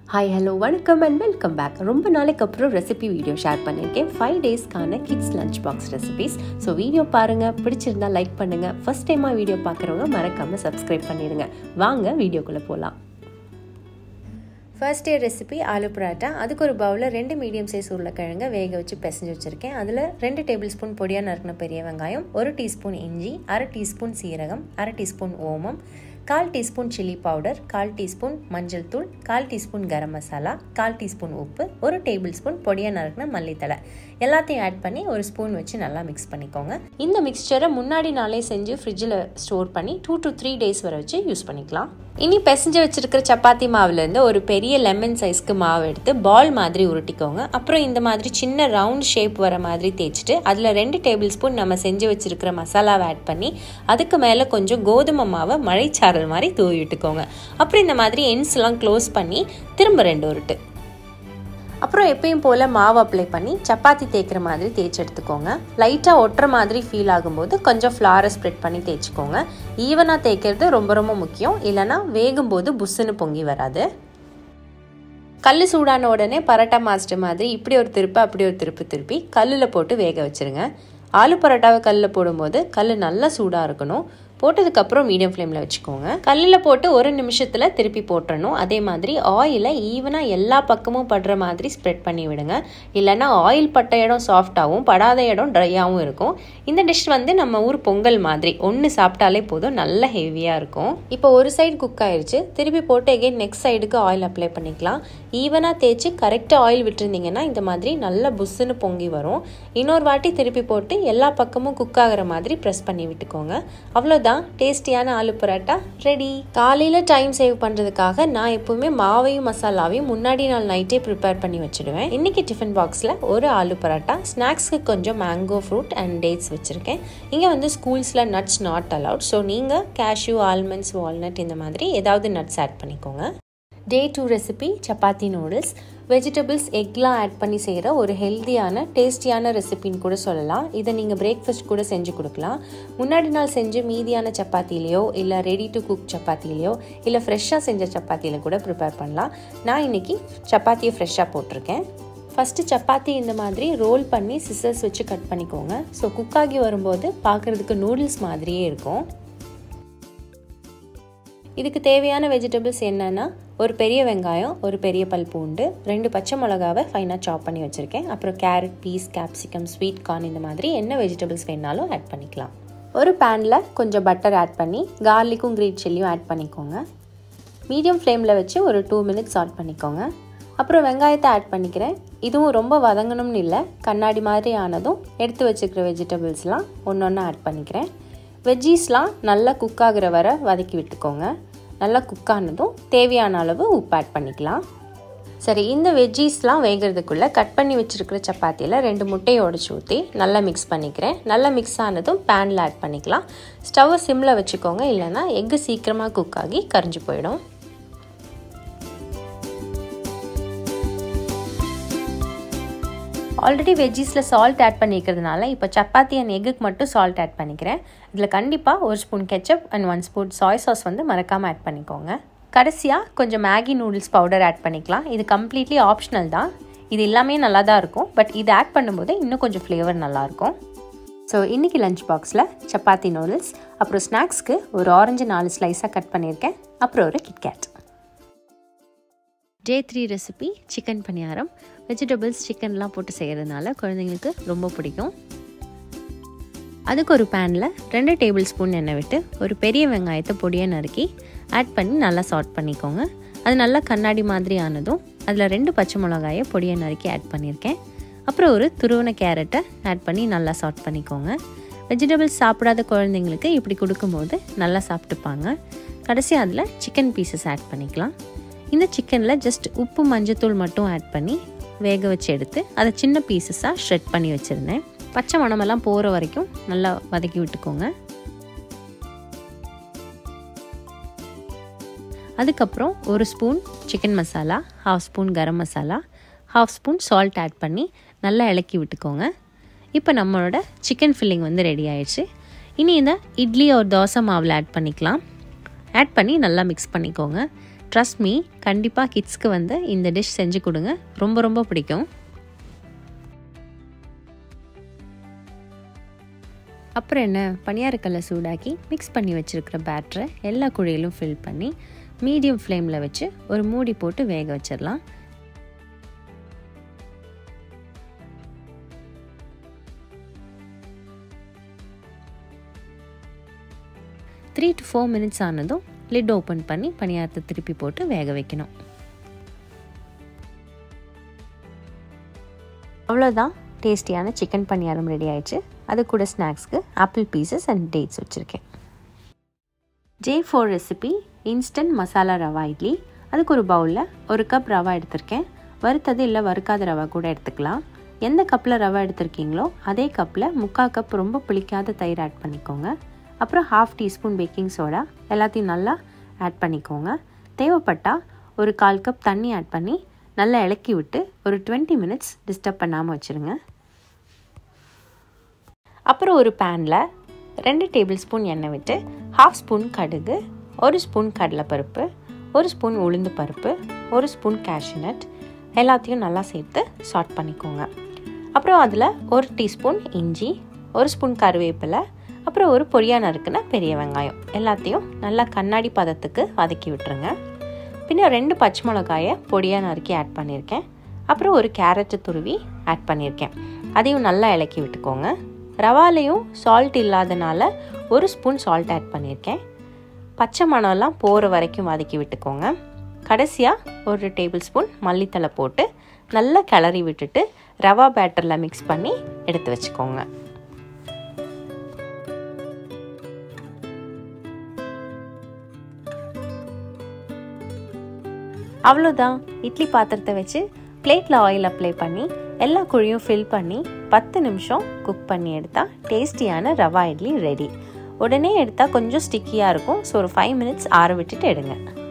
hi hello வணக்கம் and welcome back ரொம்ப நாளைக்கு அப்புறம் ரெசிபி வீடியோ ஷேர் பண்ணியிருக்கேன் ஃபைவ் டேஸ்க்கான kids lunch box recipes so video பாருங்கள் பிடிச்சிருந்தா லைக் பண்ணுங்கள் ஃபர்ஸ்ட் டைமாக வீடியோ பார்க்குறவங்க மறக்காமல் சப்ஸ்கிரைப் பண்ணிடுங்க வாங்க வீடியோக்குள்ளே போகலாம் first day recipe aloo paratha அதுக்கு ஒரு பவுலில் ரெண்டு மீடியம் சைஸ் உருளைக்கிழங்க வேக வச்சு பிசைஞ்சு வச்சுருக்கேன் அதில் ரெண்டு டேபிள் ஸ்பூன் பொடியாக நறுக்கின பெரிய வெங்காயம் ஒரு டீஸ்பூன் இஞ்சி அரை டீஸ்பூன் சீரகம் அரை டீஸ்பூன் ஓமம் கால் டீஸ்பூன் சில்லி பவுடர் கால் டீஸ்பூன் மஞ்சள் தூள் கால் டீஸ்பூன் கரம் மசாலா கால் டீஸ்பூன் உப்பு ஒரு டேபிள் ஸ்பூன் பொடியாக நறுக்கின மல்லித்தலை எல்லாத்தையும் ஆட் பண்ணி ஒரு ஸ்பூன் வச்சு நல்லா மிக்ஸ் பண்ணிக்கோங்க இந்த மிக்ஸ்சரை முன்னாடி நாளே செஞ்சு ஃப்ரிட்ஜில் ஸ்டோர் பண்ணி டூ டு த்ரீ டேஸ் வரை வச்சு யூஸ் பண்ணிக்கலாம் இனி பிசைஞ்சு வச்சிருக்கிற சப்பாத்தி மாவுலேருந்து ஒரு பெரிய லெமன் சைஸ்க்கு மாவு எடுத்து பால் மாதிரி உருட்டிக்கோங்க அப்புறம் இந்த மாதிரி சின்ன ரவுண்ட் ஷேப் வர மாதிரி தேய்ச்சிட்டு அதில் ரெண்டு டேபிள் ஸ்பூன் நம்ம செஞ்சு வச்சிருக்கிற மசாலாவை ஆட் பண்ணி அதுக்கு மேலே கொஞ்சம் கோதுமை மாவை மழைச்சாரல் மாதிரி தூவி விட்டுக்கோங்க அப்புறம் இந்த மாதிரி எண்ட்ஸ்லாம் க்ளோஸ் பண்ணி திரும்ப ரெண்டு உருட்டு அப்புறம் எப்பயும் போல் மாவு அப்ளை பண்ணி சப்பாத்தி தேய்க்கிற மாதிரி தேய்ச்சி எடுத்துக்கோங்க லைட்டாக ஒட்டுற மாதிரி ஃபீல் ஆகும்போது கொஞ்சம் ஃப்ளாரை ஸ்ப்ரெட் பண்ணி தேய்ச்சிக்கோங்க ஈவனாக தேய்க்கிறது ரொம்ப ரொம்ப முக்கியம் இல்லைனா வேகும்போது புஷ்ஷுன்னு பொங்கி வராது கல் சூடான உடனே பரோட்டா மாஸ்டர் மாதிரி இப்படி ஒரு திருப்பு அப்படி ஒரு திருப்பு திருப்பி கல்லில் போட்டு வேக வச்சுருங்க ஆலு பரோட்டாவை கல்லில் போடும்போது கல் நல்லா சூடாக இருக்கணும் போட்டதுக்கப்புறம் மீடியம் ஃப்ளேமில் வச்சுக்கோங்க கல்லில் போட்டு ஒரு நிமிஷத்தில் திருப்பி போட்டுறணும் அதே மாதிரி ஆயிலை ஈவனாக எல்லா பக்கமும் படுற மாதிரி ஸ்ப்ரெட் பண்ணி விடுங்க இல்லைன்னா ஆயில் பட்ட இடம் சாஃப்டாகவும் படாத இடம் ட்ரையாகவும் இருக்கும் இந்த டிஷ் வந்து நம்ம ஊர் பொங்கல் மாதிரி ஒன்று சாப்பிட்டாலே போதும் நல்ல ஹெவியாக இருக்கும் இப்போ ஒரு சைடு குக் ஆயிடுச்சு திருப்பி போட்டு எகைன் நெக்ஸ்ட் சைடுக்கு ஆயில் அப்ளை பண்ணிக்கலாம் ஈவனாக தேய்ச்சி கரெக்டாக ஆயில் விட்டுருந்தீங்கன்னா இந்த மாதிரி நல்ல புஷ்ஷுன்னு பொங்கி வரும் இன்னொரு வாட்டி திருப்பி போட்டு எல்லா பக்கமும் குக் ஆகிற மாதிரி ப்ரெஸ் பண்ணி விட்டுக்கோங்க அவ்வளோ தான் டேஸ்டியான ஆலு பரோட்டா ரெடி காலையில் டைம் சேவ் பண்ணுறதுக்காக நான் எப்பவுமே மாவையும் மசாலாவையும் முன்னாடி நாள் நைட்டே ப்ரிப்பேர் பண்ணி வச்சுடுவேன் இன்னைக்கு டிஃபன் பாக்ஸில் ஒரு ஆலு பரோட்டா ஸ்நாக்ஸ்க்கு கொஞ்சம் மேங்கோ ஃப்ரூட் அண்ட் டேட்ஸ் வச்சுருக்கேன் இங்கே வந்து ஸ்கூல்ஸில் நட்ஸ் நாட் அலவுட் ஸோ நீங்கள் கேஷ்யூ ஆல்மண்ட்ஸ் வால்நட் இந்த மாதிரி ஏதாவது நட்ஸ் ஆட் பண்ணிக்கோங்க day two recipe chapati noodles vegetables எக்லாம் ஆட் பண்ணி செய்கிற ஒரு ஹெல்த்தியான டேஸ்டியான ரெசிபின்னு கூட சொல்லலாம் இதை நீங்கள் பிரேக்ஃபாஸ்ட் கூட செஞ்சு கொடுக்கலாம் முன்னாடி நாள் செஞ்சு மீதியான சப்பாத்திலேயோ இல்லை ரெடி டு குக் சப்பாத்திலேயோ இல்லை ஃப்ரெஷ்ஷாக செஞ்ச சப்பாத்தியில் கூட ப்ரிப்பேர் பண்ணலாம் நான் இன்றைக்கி சப்பாத்தியை ஃப்ரெஷ்ஷாக போட்டிருக்கேன் ஃபஸ்ட்டு சப்பாத்தி இந்த மாதிரி ரோல் பண்ணி சிசர்ஸ் வச்சு கட் பண்ணிக்கோங்க ஸோ குக் ஆகி வரும்போது பார்க்குறதுக்கு நூடுல்ஸ் மாதிரியே இருக்கும் இதுக்கு தேவையான வெஜிடபிள்ஸ் என்னென்னா ஒரு பெரிய வெங்காயம் ஒரு பெரிய பல் பூண்டு ரெண்டு பச்சை மிளகாவை ஃபைனாக சாப் பண்ணி வச்சுருக்கேன் அப்புறம் carrot peas capsicum sweet corn இந்த மாதிரி என்ன வெஜிடபிள்ஸ் வேணாலும் ஆட் பண்ணிக்கலாம் ஒரு பேனில் கொஞ்சம் பட்டர் ஆட் பண்ணி கார்லிக்கும் க்ரீன் சில்லியும் ஆட் பண்ணிக்கோங்க மீடியம் ஃப்ளேமில் வச்சு ஒரு டூ மினிட்ஸ் ஆட் பண்ணிக்கோங்க அப்புறம் வெங்காயத்தை ஆட் பண்ணிக்கிறேன் இதுவும் ரொம்ப வதங்கணும்னு இல்லை கண்ணாடி மாதிரி ஆனதும் எடுத்து வச்சுக்கிற வெஜிடபிள்ஸ்லாம் ஒன்று ஒன்று ஆட் பண்ணிக்கிறேன் வெஜ்ஜீஸ்லாம் நல்லா குக் ஆகிற வரை வதக்கி விட்டுக்கோங்க நல்லா குக் ஆனதும் தேவையான அளவு உப்பு ஆட் பண்ணிக்கலாம் சரி இந்த வெஜ்ஜீஸ்லாம் வேகிறதுக்குள்ளே கட் பண்ணி வச்சுருக்கிற சப்பாத்தியில் ரெண்டு முட்டையை உடச்சி ஊற்றி நல்லா மிக்ஸ் பண்ணிக்கிறேன் நல்லா மிக்ஸ் ஆனதும் பேனில் ஆட் பண்ணிக்கலாம் ஸ்டவ்வை சிம்மில் வச்சுக்கோங்க இல்லைனா எக்கு சீக்கிரமாக குக் ஆகி கரைஞ்சி போயிடும் ஆல்ரெடி வெஜ்ஜீஸில் சால்ட் ஆட் பண்ணிக்கிறதுனால இப்போ சப்பாத்தி அண்ட் எக்குக்கு மட்டும் சால்ட் ஆட் பண்ணிக்கிறேன் இதில் கண்டிப்பாக ஒரு spoon ketchup and one spoon soy sauce வந்து மறக்காமல் ஆட் பண்ணிக்கோங்க கடைசியாக கொஞ்சம் மேகி நூடுல்ஸ் பவுடர் ஆட் பண்ணிக்கலாம் இது கம்ப்ளீட்லி ஆப்ஷனல் தான் இது எல்லாமே நல்லா தான் இருக்கும் பட் இது ஆட் பண்ணும்போது இன்னும் கொஞ்சம் ஃப்ளேவர் நல்லாயிருக்கும் ஸோ இன்றைக்கி லஞ்ச் பாக்ஸில் சப்பாத்தி நூடுல்ஸ் அப்புறம் ஸ்நாக்ஸ்க்கு ஒரு ஆரஞ்சு நாலு ஸ்லைஸாக கட் பண்ணியிருக்கேன் அப்புறம் ஒரு KitKat day three recipe chicken paniyaram vegetables சிக்கன்லாம் போட்டு செய்கிறதுனால குழந்தைங்களுக்கு ரொம்ப பிடிக்கும் அதுக்கு ஒரு பேனில் ரெண்டு டேபிள் ஸ்பூன் எண்ணெய் விட்டு ஒரு பெரிய வெங்காயத்தை பொடியை நறுக்கி ஆட் பண்ணி நல்லா சாட் பண்ணிக்கோங்க அது நல்லா கண்ணாடி மாதிரி ஆனதும் அதில் ரெண்டு பச்சை மிளகாயை பொடியை நறுக்கி ஆட் பண்ணியிருக்கேன் அப்புறம் ஒரு துருவன கேரட்டை ஆட் பண்ணி நல்லா சாட் பண்ணிக்கோங்க வெஜிடபிள்ஸ் சாப்பிடாத குழந்தைங்களுக்கு இப்படி கொடுக்கும்போது நல்லா சாப்பிட்டுப்பாங்க கடைசி அதில் சிக்கன் பீசஸ் ஆட் பண்ணிக்கலாம் இந்த சிக்கனில் ஜஸ்ட் உப்பு மஞ்சத்தூள் மட்டும் ஆட் பண்ணி வேக வச்சு எடுத்து அதை சின்ன பீசஸாக ஷ்ரெட் பண்ணி வச்சுருந்தேன் பச்சை மணமெல்லாம் போகிற வரைக்கும் நல்லா வதக்கி விட்டுக்கோங்க அதுக்கப்புறம் ஒரு spoon chicken masala half spoon garam masala half spoon salt add பண்ணி நல்லா இலக்கி விட்டுக்கோங்க இப்போ நம்மளோட சிக்கன் ஃபில்லிங் வந்து ரெடி ஆயிடுச்சு இனி இந்த இட்லி ஒரு தோசை மாவில் ஆட் பண்ணிக்கலாம் ஆட் பண்ணி நல்லா மிக்ஸ் பண்ணிக்கோங்க ட்ரஸ்ட் மீ கண்டிப்பாக கிட்ஸ்க்கு வந்து இந்த டிஷ் செஞ்சு கொடுங்க ரொம்ப ரொம்ப பிடிக்கும் அப்புறம் என்ன பனியாரக்கல்லை சூடாக்கி மிக்ஸ் பண்ணி வச்சுருக்கிற பேட்டரை எல்லா குழியிலும் ஃபில் பண்ணி மீடியம் ஃப்ளேமில் வச்சு ஒரு மூடி போட்டு வேக வச்சிடலாம் த்ரீ டு ஃபோர் மினிட்ஸ் ஆனதும் லிட் ஓப்பன் பண்ணி பணியாரத்தை திருப்பி போட்டு வேக வைக்கணும் அவ்வளோதான் டேஸ்டியான சிக்கன் பணியாரம் ரெடி ஆயிடுச்சு அது கூட ஸ்நாக்ஸ்க்கு ஆப்பிள் பீசஸ் அண்ட் டேட்ஸ் வச்சுருக்கேன் day four recipe instant masala rava idli அதுக்கு ஒரு பவுலில் ஒரு கப் ரவா எடுத்திருக்கேன் வறுத்தது இல்லை வறுக்காத ரவா கூட எடுத்துக்கலாம் எந்த கப்பில் ரவா எடுத்திருக்கீங்களோ அதே கப்பில் முக்கால் கப் ரொம்ப புளிக்காத தயிர் ஆட் பண்ணிக்கோங்க அப்புறம் ஹாஃப் டீஸ்பூன் பேக்கிங் சோடா எல்லாத்தையும் நல்லா ஆட் பண்ணிக்கோங்க தேவைப்பட்டால் ஒரு கால் கப் தண்ணி ஆட் பண்ணி நல்லா இலக்கி விட்டு ஒரு டுவெண்ட்டி மினிட்ஸ் டிஸ்டர்ப் பண்ணாமல் வச்சுருங்க அப்புறம் ஒரு பேனில் ரெண்டு டேபிள் ஸ்பூன் எண்ணெய் விட்டு ஹாஃப் ஸ்பூன் கடுகு ஒரு ஸ்பூன் கடலைப்பருப்பு ஒரு ஸ்பூன் உளுந்து பருப்பு ஒரு ஸ்பூன் கேஷ்யூநட் எல்லாத்தையும் நல்லா சேர்த்து சாட் பண்ணிக்கோங்க அப்புறம் அதில் ஒரு டீஸ்பூன் இஞ்சி ஒரு ஸ்பூன் கருவேப்பிலை அப்புறம் ஒரு பொரியா நறுக்குன பெரிய வெங்காயம் எல்லாத்தையும் நல்லா கண்ணாடி பதத்துக்கு வதக்கி விட்டுருங்க பின்ன ரெண்டு பச்சை மிளகாயை பொடியாக நறுக்கி ஆட் பண்ணியிருக்கேன் அப்புறம் ஒரு கேரட்டு துருவி ஆட் பண்ணியிருக்கேன் அதையும் நல்லா இலக்கி விட்டுக்கோங்க ரவாலையும் சால்ட் இல்லாதனால ஒரு ஸ்பூன் சால்ட் ஆட் பண்ணியிருக்கேன் பச்சை மணம்லாம் போகிற வரைக்கும் வதக்கி விட்டுக்கோங்க கடைசியாக ஒரு டேபிள் ஸ்பூன் மல்லித்தலை போட்டு நல்லா கிளறி விட்டுட்டு ரவா பேட்டரில் மிக்ஸ் பண்ணி எடுத்து வச்சுக்கோங்க அவ்வளோதான் இட்லி பாத்திரத்தை வச்சு பிளேட்டில் ஆயில் அப்ளை பண்ணி எல்லா குழியும் ஃபில் பண்ணி பத்து நிமிஷம் குக் பண்ணி எடுத்தால் டேஸ்டியான ரவா இட்லி ரெடி உடனே எடுத்தால் கொஞ்சம் ஸ்டிக்கியாக இருக்கும் ஸோ ஒரு ஃபைவ் மினிட்ஸ் ஆற விட்டுட்டு எடுங்க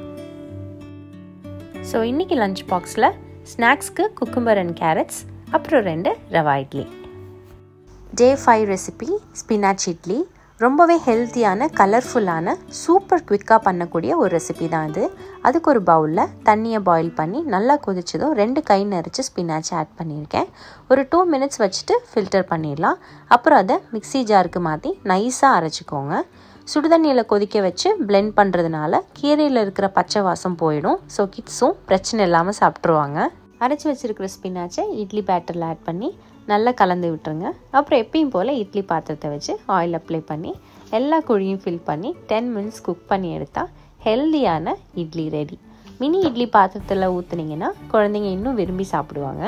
ஸோ இன்றைக்கி லஞ்ச் பாக்ஸில் ஸ்நாக்ஸ்க்கு குக்கும்பர் அண்ட் கேரட்ஸ் அப்புறம் ரெண்டு rava idli day five recipe spinach idli ரொம்பவே ஹெல்த்தியான கலர்ஃபுல்லான சூப்பர் குவிக்காக பண்ணக்கூடிய ஒரு ரெசிபி தான் இது அதுக்கு ஒரு பவுலில் தண்ணியை பாயில் பண்ணி நல்லா கொதிச்சதும் ரெண்டு கை நரிச்சு ஸ்பினாச் ஆட் பண்ணியிருக்கேன் ஒரு டூ மினிட்ஸ் வச்சுட்டு ஃபில்டர் பண்ணிடலாம் அப்புறம் அதை மிக்சி ஜாருக்கு மாற்றி நைஸாக அரைச்சிக்கோங்க சுடுதண்ணியில் கொதிக்க வச்சு பிளெண்ட் பண்ணுறதுனால கீரையில் இருக்கிற பச்சை வாசம் போயிடும் ஸோ கிட்ஸும் பிரச்சனை இல்லாமல் சாப்பிட்ருவாங்க அரைச்சி வச்சுருக்கிற ஸ்பினாச்சை இட்லி பேட்டரில் ஆட் பண்ணி நல்லா கலந்து விட்டுருங்க அப்புறம் எப்பயும் போல் இட்லி பாத்திரத்தை வச்சு ஆயில் அப்ளை பண்ணி எல்லா குழியும் ஃபில் பண்ணி டென் மினிட்ஸ் குக் பண்ணி எடுத்தால் ஹெல்தியான இட்லி ரெடி மினி இட்லி பாத்திரத்தில் ஊற்றுனீங்கன்னா குழந்தைங்க இன்னும் விரும்பி சாப்பிடுவாங்க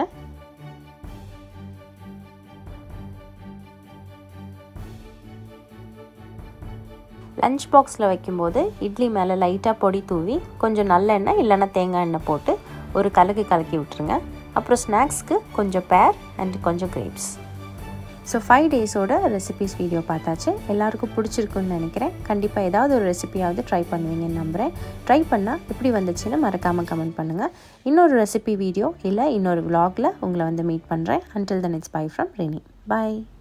லஞ்ச் பாக்ஸில் வைக்கும்போது இட்லி மேலே லைட்டாக பொடி தூவி கொஞ்சம் நல்லெண்ணெய் இல்லைன்னா தேங்காய் எண்ணெய் போட்டு ஒரு கலக்கு கலக்கி விட்டுருங்க அப்புறம் ஸ்நாக்ஸ்க்கு கொஞ்சம் பேர் அண்ட் கொஞ்சம் கிரேப்ஸ் ஸோ ஃபைவ் டேஸோட ரெசிபிஸ் வீடியோ பார்த்தாச்சு எல்லாருக்கும் பிடிச்சிருக்குன்னு நினைக்கிறேன் கண்டிப்பாக ஏதாவது ஒரு ரெசிபியாவது ட்ரை பண்ணுவீங்கன்னு நம்புகிறேன் ட்ரை பண்ணால் எப்படி வந்துச்சுன்னு மறக்காமல் கமெண்ட் பண்ணுங்கள் இன்னொரு ரெசிபி வீடியோ இல்லை இன்னொரு விலாகில் உங்களை வந்து மீட் பண்ணுறேன் until then it's bye from Reni bye